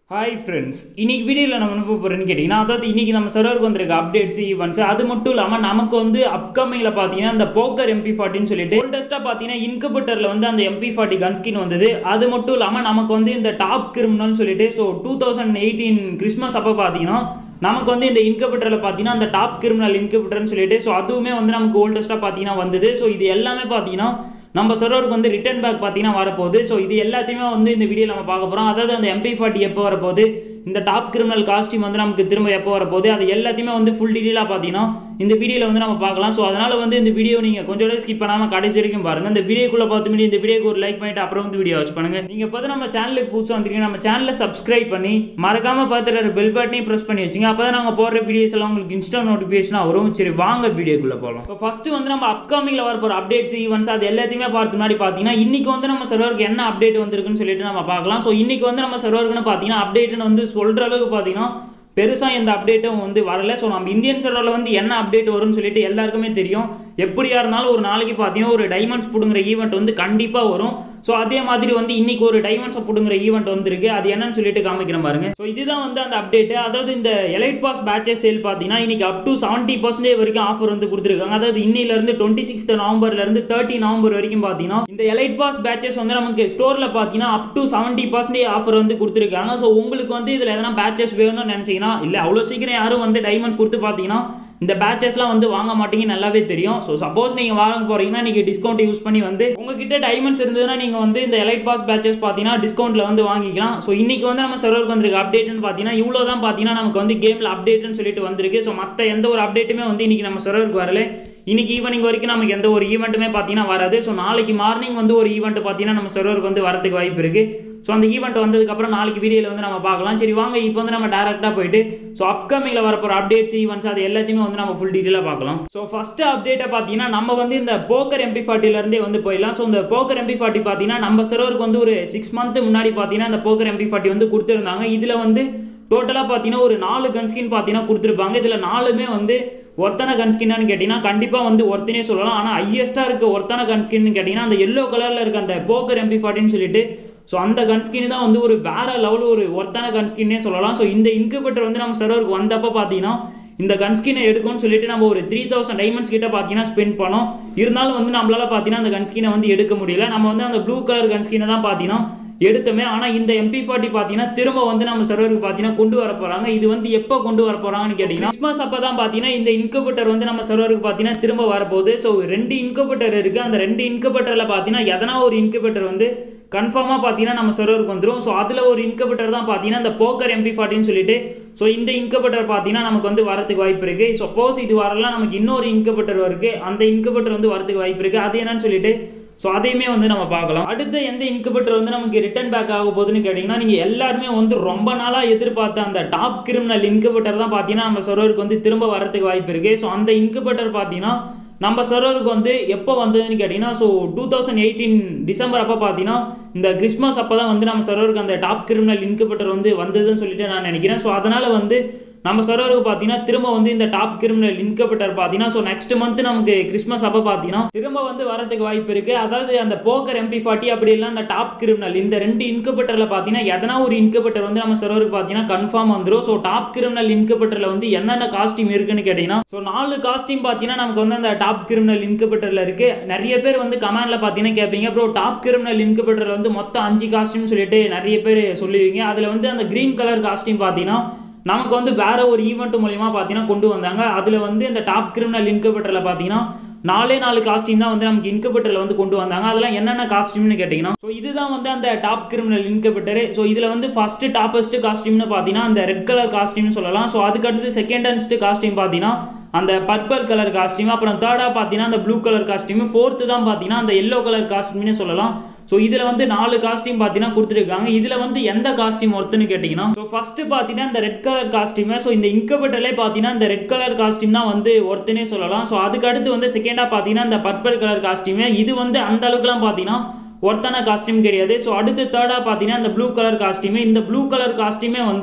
hi friends இன்னைக்கு வீடியோவில் நம்ம என்ன போகிறேன்னு கேட்டிங்கன்னா அதாவது இன்னைக்கு நம்ம சர்வருக்கு வந்திருக்க அப்டேட்ஸ் ஈவெண்ட்ஸ் அது மட்டும் இல்லாமல் நமக்கு வந்து அப்கமிங்கில் பார்த்தீங்கன்னா அந்த போக்கர் எம்பி ஃபார்ட்டின்னு சொல்லிட்டு ஓல்டஸ்ட்டாக பார்த்தீங்கன்னா இன்குபேட்டரில் வந்து அந்த எம்பி ஃபார்ட்டி கன்ஸ்கின் வந்தது அது மட்டும் இல்லாமல் நமக்கு வந்து இந்த டாப் கிரிமினல்னு சொல்லிட்டு so two thousand eighteen Christmas அப்போ பார்த்தீங்கன்னா நமக்கு வந்து இந்த இன்குபேட்டரில் பார்த்தீங்கன்னா அந்த டாப் கிரிமினல் இன்குபேட்டர்னு சொல்லிட்டு ஸோ அதுவுமே வந்து நமக்கு ஓல்டஸ்ட்டாக பார்த்தீங்கன்னா வந்தது ஸோ இது எல்லாமே பார்த்தீங்கன்னா நம்ம சர்வருக்கு வந்து ரிட்டர்ன் பேக் பார்த்தீங்கன்னா வரப்போகுது ஸோ இது எல்லாத்தையுமே வந்து இந்த வீடியோ நம்ம பார்க்க போகிறோம் அதாவது அந்த எம்பி ஃபார்ட்டி எப்போ வரப்போகுது இந்த டாப் கிரிமினல் காஸ்டியூம் வந்து நமக்கு திரும்ப எப்போ வரப்போகுது அது எல்லாத்தையுமே வந்து ஃபுல் டீட்டெயிலாக பார்த்தீங்கன்னா இந்த வீடியோவில் வந்து நம்ம பார்க்கலாம் ஸோ அதனால் வந்து இந்த வீடியோ நீங்கள் கொஞ்சம் ஸ்கிப் பண்ணாமல் கடைசி வரைக்கும் பாருங்கள் இந்த வீடியோக்குள்ளே பார்த்து முடியும் இந்த வீடியோக்கு ஒரு லைக் பண்ணிட்டு அப்புறம் வந்து வீடியோ வாட்ச் பண்ணுங்கள் நீங்கள் பார்த்து நம்ம சேனலுக்கு புதுசாக வந்திருக்கீங்க நம்ம சேனலை சப்ஸ்கிரைப் பண்ணி மறக்காமல் பார்த்துட்டு பெல் பட்டனையும் ப்ரெஸ் பண்ணி வச்சுங்க அப்போ தான் நாங்கள் போடுற வீடியோஸ் எல்லாம் உங்களுக்கு இன்ஸ்டா நோட்டிஃபிகேஷனாக வரும் சரி வாங்க வீடியோக்குள்ளே போகலாம் இப்போ ஃபஸ்ட்டு வந்து நம்ம அப்கமிங்கில் வர போகிற அப்டேட்ஸ் ஈவெண்ட்ஸ் அது எல்லாத்தையுமே பார்த்து முன்னாடி பார்த்தீங்கன்னா இன்னைக்கு வந்து நம்ம சர்வருக்கு என்ன அப்டேட் வந்திருக்குன்னு சொல்லிட்டு நம்ம பார்க்கலாம் ஸோ இன்னைக்கு வந்து நம்ம சர்வருக்குன்னு பார்த்தீங்கன்னா அப்டேட்னு வந்து சொல்கிற அளவுக்கு பார்த்தீங்கன்னா பெருசாக எந்த அப்டேட்டும் வந்து வரல ஸோ நம்ம இந்தியன் சர்வரில் வந்து என்ன அப்டேட் வரும்னு சொல்லிட்டு எல்லாருக்குமே தெரியும் எப்படியா இருந்தாலும் ஒரு நாளைக்கு பார்த்தீங்கன்னா ஒரு டைமண்ட்ஸ் பிடுங்குற ஈவெண்ட் வந்து கண்டிப்பாக வரும் ஸோ அதே மாதிரி வந்து இன்னைக்கு ஒரு டைமண்ட்ஸை பிடுங்குற ஈவெண்ட் வந்திருக்கு அது என்னன்னு சொல்லிட்டு காமிக்கிறேன் பாருங்க ஸோ இதுதான் வந்து அந்த அப்டேட் அதாவது இந்த எலைட் பாஸ் பேச்சஸ் சேல் பார்த்தீங்கன்னா இன்னைக்கு அப் டு செவன்ட்டி பர்சன்டேஜ் வரைக்கும் ஆஃபர் வந்து கொடுத்துருக்காங்க அதாவது இன்னிலேருந்து டுவெண்ட்டி சிக்ஸ்த் நவம்பர்லேருந்து தேர்ட்டி நவம்பர் வரைக்கும் பார்த்தீங்கன்னா இந்த எலைட் பாஸ் பேச்சஸ் வந்து நமக்கு ஸ்டோரில் பார்த்தீங்கன்னா up to seventy percentage offer வந்து கொடுத்துருக்காங்க ஸோ உங்களுக்கு வந்து இதில் எதனா பேச்சஸ் வேணும்னு நினச்சிங்கன்னா இல்லை அவ்வளோ சீக்கிரம் யாரும் வந்து டைமண்ட்ஸ் கொடுத்து பார்த்தீங்கன்னா இந்த பேச்சஸ்லாம் வந்து வாங்க மாட்டீங்க நல்லாவே தெரியும் ஸோ சப்போஸ் நீங்கள் வாங்க போகிறீங்கன்னா நீங்கள் டிஸ்கவுண்ட் யூஸ் பண்ணி வந்து உங்ககிட்ட டைமண்ட்ஸ் இருந்ததுன்னா நீங்கள் வந்து இந்த எலைட் பாஸ் பேச்சஸ் பார்த்தீங்கன்னா டிஸ்கவுண்ட்டில் வந்து வாங்கிக்கலாம் ஸோ இன்றைக்கி வந்து நம்ம சர்வருக்கு வந்திருக்க அப்டேட்னு பார்த்தீங்கன்னா இவ்வளோ தான் பார்த்தீங்கன்னா நமக்கு வந்து கேமில் அப்டேட்னு சொல்லிட்டு வந்திருக்கு ஸோ மற்ற எந்த ஒரு அப்டேட்டுமே வந்து இன்றைக்கி நம்ம சர்வருக்கு வரல இன்னைக்கு ஈவினிங் வரைக்கும் நமக்கு எந்த ஒரு ஈவெண்ட்டுமே பார்த்தீங்கன்னா வராது ஸோ நாளைக்கு மார்னிங் வந்து ஒரு ஈவெண்ட் பார்த்தீங்கன்னா நம்ம சர்வருக்கு வந்து வரதுக்கு வாய்ப்பு இருக்குது ஸோ அந்த ஈவெண்ட் வந்ததுக்கப்புறம் நாளைக்கு வீடியோவில் வந்து நம்ம பார்க்கலாம் சரி வாங்க இப்போ வந்து நம்ம டேரெக்டாக போயிட்டு ஸோ அப்கமிங்கில் வரப்போகிற அப்டேட்ஸ் ஈவெண்ட்ஸ் அது எல்லாத்தையுமே வந்து நம்ம ஃபுல் டீட்டெயிலாக பார்க்கலாம் ஸோ ஃபஸ்ட்டு அப்டேட்டை பார்த்தீங்கன்னா நம்ம வந்து இந்த போக்கர் எம்பி ஃபார்ட்டிலேருந்தே வந்து போயிடலாம் ஸோ இந்த போக்கர் எம்பி ஃபார்ட்டி பார்த்தீங்கன்னா நம்ம சர்வருக்கு வந்து ஒரு சிக்ஸ் மந்த் முன்னாடி பார்த்தீங்கன்னா இந்த போக்கர் எம்பி ஃபார்ட்டி வந்து கொடுத்துருந்தாங்க இதில் வந்து டோட்டலாக பார்த்தீங்கன்னா ஒரு நாலு கன்ஸ்கின் பார்த்தீங்கன்னா கொடுத்துருப்பாங்க இதில் நாலுமே வந்து ஒருத்தன கன்ஸ்கின்னு கேட்டிங்கன்னா கண்டிப்பாக வந்து ஒருத்தனே சொல்லலாம் ஆனால் ஹையஸ்ட்டாக இருக்க ஒருத்தன கன்ஸ்கின்னு கேட்டிங்கன்னா அந்த எல்லோ கலரில் இருக்க அந்த போக்கர் எம்பி ஃபார்ட்டின்னு சொல்லிட்டு ஸோ அந்த கன்ஸ்கின் தான் வந்து ஒரு வேற லெவல் ஒரு ஒருத்தன கன்ஸ்கின்னே சொல்லலாம் ஸோ இந்த இன்குபேட்டர் வந்து நம்ம சர்வருக்கு வந்தப்போ பார்த்தீங்கன்னா இந்த கன்ஸ்கினை எடுக்கும்னு சொல்லிட்டு நம்ம ஒரு த்ரீ தௌசண்ட் டைமண்ட்ஸ் கிட்ட பார்த்தீங்கன்னா ஸ்பெண்ட் பண்ணோம் இருந்தாலும் வந்து நம்மளால பார்த்தீங்கன்னா அந்த கன்ஸ்கினை வந்து எடுக்க முடியல நம்ம வந்து அந்த ப்ளூ கலர் கன்ஸ்கினை தான் பார்த்தீங்கன்னா எடுத்தோமே ஆனால் இந்த எம்பி ஃபார்ட்டி பார்த்தீங்கன்னா திரும்ப வந்து நம்ம சர்வருக்கு பார்த்தீங்கன்னா கொண்டு வர போகிறாங்க இது வந்து எப்போ கொண்டு வர போகிறாங்கன்னு கேட்டிங்கன்னா கிறிஸ்மஸ் அப்போ தான் பார்த்தீங்கன்னா இந்த இன்குபேட்டர் வந்து நம்ம சர்வருக்கு பார்த்தீங்கன்னா திரும்ப வரப்போகுது ஸோ ரெண்டு இன்குபேட்டர் இருக்குது அந்த ரெண்டு இன்குபேட்டரில் பார்த்தீங்கன்னா எதனா ஒரு இன்குபேட்டர் வந்து கன்ஃபார்மாக பார்த்தீங்கன்னா நம்ம சர்வருக்கு வந்துடும் ஸோ அதில் ஒரு இன்குபேட்டர் தான் பார்த்தீங்கன்னா இந்த போக்கர் எம்பி ஃபார்ட்டின்னு சொல்லிட்டு ஸோ இந்த இன்குபேட்டர் பார்த்தீங்கன்னா நமக்கு வந்து வரதுக்கு வாய்ப்பு இருக்குது சப்போஸ் இது வரலாம் நமக்கு இன்னொரு இன்குபேட்டர் இருக்குது அந்த இன்குபேட்டர் வந்து வரதுக்கு வாய்ப்பு இருக்குது அது என்னன்னு சொல்லிட்டு ஸோ அதையுமே வந்து நம்ம பார்க்கலாம் அடுத்த எந்த இன்குபேட்டர் வந்து நமக்கு ரிட்டர்ன் பேக் ஆக போகுதுன்னு கேட்டிங்கன்னா நீங்கள் எல்லாருமே வந்து ரொம்ப நாளாக எதிர்பார்த்த அந்த டாப் கிரிமினல் இன்குபேட்டர் தான் பார்த்தீங்கன்னா நம்ம சர்வருக்கு வந்து திரும்ப வரதுக்கு வாய்ப்பு இருக்குது ஸோ அந்த இன்குபேட்டர் பார்த்தீங்கன்னா நம்ம சர்வருக்கு வந்து எப்போ வந்ததுன்னு கேட்டிங்கன்னா so two thousand eighteen December அப்போ பார்த்தீங்கன்னா இந்த கிறிஸ்மஸ் அப்போ தான் வந்து நம்ம சர்வருக்கு அந்த டாப் கிரிமினல் இன்குபேட்டர் வந்து வந்ததுன்னு சொல்லிட்டு நான் நினைக்கிறேன் ஸோ அதனால் வந்து நம்ம சர்வருக்கு பார்த்தீங்கன்னா திரும்ப வந்து இந்த டாப் கிரிமினல் இன்கபேட்டர் பார்த்தீங்கன்னா ஸோ நெக்ஸ்ட் மந்த் நமக்கு கிறிஸ்மஸ் அப்போ பார்த்தீங்கன்னா திரும்ப வந்து வரதுக்கு வாய்ப்பு இருக்குது அதாவது அந்த போக்கர் எம்பி ஃபார்ட்டி அப்படி இல்லை அந்த டாப் கிரிமினல் இந்த ரெண்டு இன்கபேட்டரில் பார்த்தீங்கன்னா எதனா ஒரு இன்கபேட்டர் வந்து நம்ம சர்வருக்கு பார்த்தீங்கன்னா கன்ஃபார்ம் வந்துடும் ஸோ டாப் கிரிமினல் இன்கபேட்டரில் வந்து என்னென்ன காஸ்டியூம் இருக்குன்னு கேட்டிங்கன்னா ஸோ நாலு காஸ்டியூம் பார்த்தீங்கன்னா நமக்கு வந்து அந்த டாப் கிரிமினல் இன்கபேட்டரில் இருக்குது நிறைய பேர் வந்து கமெண்டில் பார்த்தீங்கன்னா கேட்பீங்க ப்ரோ டாப் கிரிமினல் இன்கபேட்டரில் வந்து மொத்தம் அஞ்சு காஸ்டியூம் சொல்லிட்டு நிறைய பேர் சொல்லுவீங்க அதில் வந்து அந்த க்ரீன் கலர் காஸ்டியூம் பார்த்தீங்கன்னா நமக்கு வந்து வேற ஒரு ஈவெண்ட் மூலியமா பார்த்தீங்கன்னா கொண்டு வந்தாங்க அதில் வந்து இந்த டாப் கிரிமினல் இன்குபேட்டரில் பார்த்தீங்கன்னா நாலே நாலு காஸ்டியூம் தான் வந்து நமக்கு இன்குபேட்டரில் வந்து கொண்டு வந்தாங்க அதெல்லாம் என்னென்ன காஸ்டியூம்னு கேட்டிங்கன்னா ஸோ இதுதான் வந்து அந்த டாப் கிரிமினல் இன்குபேட்டர் ஸோ இதில் வந்து ஃபர்ஸ்ட் டாப்பஸ்ட் காஸ்டியூம்னு பார்த்தீங்கன்னா அந்த ரெட் கலர் காஸ்டியூம்னு சொல்லலாம் ஸோ அதுக்கடுத்து செகண்ட் அண்ட் காஸ்டியூம் பார்த்தீங்கன்னா அந்த பர்பிள் கலர் காஸ்டியூம் அப்புறம் தேர்டாக பார்த்தீங்கன்னா அந்த ப்ளூ கலர் காஸ்டியூம் ஃபோர்த்து தான் பார்த்தீங்கன்னா அந்த எல்லோ கலர் காஸ்டியூம்னு சொல்லலாம் ஸோ இதில் வந்து நாலு காஸ்டியூம் பார்த்தீங்கன்னா கொடுத்துருக்காங்க இதில் வந்து எந்த காஸ்டியூம் ஒருத்தன்னு கேட்டிங்கன்னா ஸோ ஃபஸ்ட்டு பார்த்தீங்கன்னா இந்த ரெட் கலர் காஸ்டியூமே ஸோ இந்த இன்கபேட்டர்லேயே பார்த்தீங்கன்னா இந்த ரெட் கலர் காஸ்டியூம் தான் வந்து ஒருத்தனே சொல்லலாம் ஸோ அதுக்கு அடுத்து வந்து செகண்டாக பார்த்தீங்கன்னா இந்த பர்பிள் கலர் காஸ்டியூமே இது வந்து அந்த அளவுக்குலாம் பார்த்தீங்கன்னா ஒருத்தன காஸ்டியூம் கிடையாது ஸோ அடுத்து தேர்டாக பார்த்தீங்கன்னா இந்த ப்ளூ கலர் காஸ்டியூமே இந்த ப்ளூ கலர் காஸ்டியூமே வந்து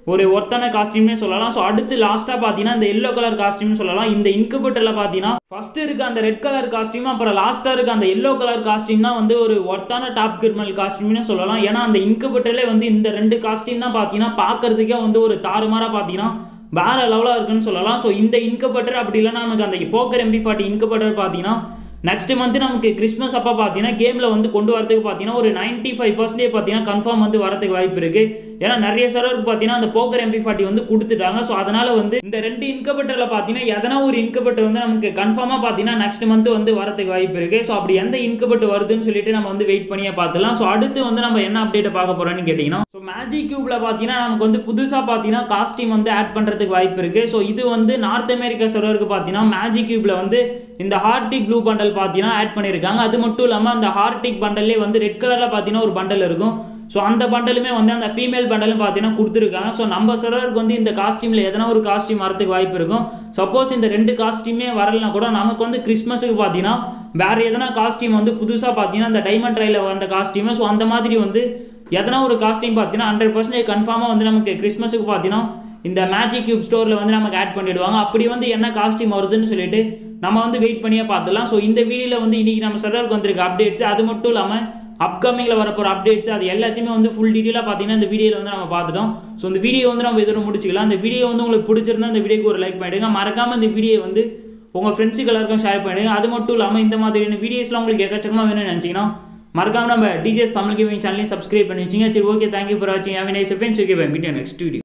ஒரு ஒர்த்தான காஸ்டியூம்னே சொல்லலாம் ஸோ அடுத்து லாஸ்ட்டாக பார்த்தீங்கன்னா இந்த எல்லோ கலர் காஸ்டியூம் சொல்லலாம் இந்த இன்குபேட்டரில் பார்த்தீங்கன்னா ஃபர்ஸ்ட் இருக்க அந்த ரெட் கலர் காஸ்டியூம் அப்புறம் லாஸ்ட்டாக இருக்க அந்த எல்லோ கலர் காஸ்டியூம் தான் வந்து ஒரு ஒர்த்தான டாப் கிரிமல் காஸ்டியூம்னு சொல்லலாம் ஏன்னா அந்த இன்குபேட்டர்லேயே வந்து இந்த ரெண்டு காஸ்டியூம் தான் பார்த்தீங்கன்னா பார்க்கறதுக்கே வந்து ஒரு தாறுமாறாக பார்த்தீங்கன்னா வேற லெவலாக இருக்குன்னு சொல்லலாம் ஸோ இந்த இன்குபேட்டர் அப்படி இல்லைன்னா நமக்கு அந்த போக்கர் எம்பி ஃபார்ட்டி இன்குபேட்டர் பார்த்தீங்கன்னா நெக்ஸ்ட் மந்த் நமக்கு கிறிஸ்மஸ் அப்போ பார்த்தீங்கன்னா கேமில் வந்து கொண்டு வரதுக்கு பார்த்தீங்கன்னா ஒரு நைன்ட்டி ஃபைவ் பர்சன்டேஜ் பார்த்தீங்கன்னா கன்ஃபார்ம் வந்து வரதுக்கு வாய்ப்பு இருக்குது ஏன்னா நிறைய சர்வருக்கு பார்த்தீங்கன்னா அந்த போக்கர் எம்பி ஃபார்ட்டி வந்து கொடுத்துட்டாங்க ஸோ அதனால் வந்து இந்த ரெண்டு இன்கபெட்டரில் பார்த்தீங்கன்னா எதனா ஒரு இன்கபெட்டர் வந்து நமக்கு கன்ஃபார்மாக பார்த்தீங்கன்னா நெக்ஸ்ட் மந்த் வந்து வரதுக்கு வாய்ப்பு இருக்குது ஸோ அப்படி எந்த இன்கபெட்டர் வருதுன்னு சொல்லிட்டு நம்ம வந்து வெயிட் பண்ணியே பார்த்துலாம் ஸோ அடுத்து வந்து நம்ம என்ன அப்டேட் பார்க்க போகிறோம்னு கேட்டிங்கன்னா ஸோ மேஜிக் கியூப்ல பார்த்தீங்கன்னா நமக்கு வந்து புதுசாக பார்த்தீங்கன்னா காஸ்டியூம் வந்து ஆட் பண்ணுறதுக்கு வாய்ப்பு இருக்குது ஸோ இது வந்து நார்த் அமெரிக்கா சர்வருக்கு பார்த்தீங்கன்னா மேஜிக் கியூப்ல வந்து இந்த ஹார்டிக் ப்ளூ பண்டல் பார்த்தீங்கன்னா ஆட் பண்ணியிருக்காங்க அது மட்டும் இல்லாமல் அந்த ஹார்டிக் பண்டல்லே வந்து ரெட் கலரில் பார்த்தீங்கன்னா ஒரு பண்டல் இருக்கும் ஸோ அந்த பண்டலுமே வந்து அந்த ஃபீமேல் பண்டலும் பார்த்தீங்கன்னா கொடுத்துருக்காங்க ஸோ நம்ம சர்வருக்கு வந்து இந்த காஸ்டியூமில் எதனா ஒரு காஸ்டியூம் வரதுக்கு வாய்ப்பு இருக்கும் சப்போஸ் இந்த ரெண்டு காஸ்டியூமே வரலனா கூட நமக்கு வந்து கிறிஸ்மஸுக்கு பார்த்தீங்கன்னா வேறு எதனா காஸ்டியூம் வந்து புதுசாக பார்த்தீங்கன்னா இந்த டைமண்ட் ட்ரையில் வந்த காஸ்டியூமு ஸோ அந்த மாதிரி வந்து எதனா ஒரு காஸ்டியூம் பார்த்தீங்கன்னா ஹண்ட்ரட் பர்சன்டேஜ் கன்ஃபார்மாக வந்து நமக்கு கிறிஸ்மஸுக்கு பார்த்தீங்கன்னா இந்த மேஜிக் கியூப் ஸ்டோரில் வந்து நமக்கு ஆட் பண்ணிடுவாங்க அப்படி வந்து என்ன காஸ்டியூம் வருதுன்னு சொல்லிட்டு நம்ம வந்து வெயிட் பண்ணியே பார்த்துலாம் ஸோ இந்த வீடியோவில் வந்து இன்றைக்கி நம்ம சர்வருக்கு வந்திருக்க அப்டேட்ஸ் அது மட்டும் இல்லாமல் அப்கமிங்கில் வரப்போகிற அப்டேட்ஸ் அது எல்லாத்தையுமே வந்து ஃபுல் டீட்டெயிலாக பார்த்தீங்கன்னா இந்த வீடியோவில் வந்து நம்ம பார்த்துட்டோம் ஸோ இந்த வீடியோ வந்து நம்ம எதிரும் முடிச்சுக்கலாம் இந்த வீடியோ வந்து உங்களுக்கு பிடிச்சிருந்தா இந்த வீடியோக்கு ஒரு லைக் பண்ணிடுங்க மறக்காமல் இந்த வீடியோ வந்து உங்கள் ஃப்ரெண்ட்ஸுக்கு எல்லாருக்கும் ஷேர் பண்ணிடுங்க அது மட்டும் இல்லாமல் இந்த மாதிரியான வீடியோஸ்லாம் உங்களுக்கு எக்கச்சக்கமாக வேணும்னு நினச்சிங்கன்னா மறக்காம நம்ம டிஜேஸ் தமிழ் கேமிங் சேனலையும் சப்ஸ்கிரைப் பண்ணி வச்சிங்க சரி ஓகே தேங்க்யூ ஃபார் வாட்சிங் have nice friends okay bye meet next video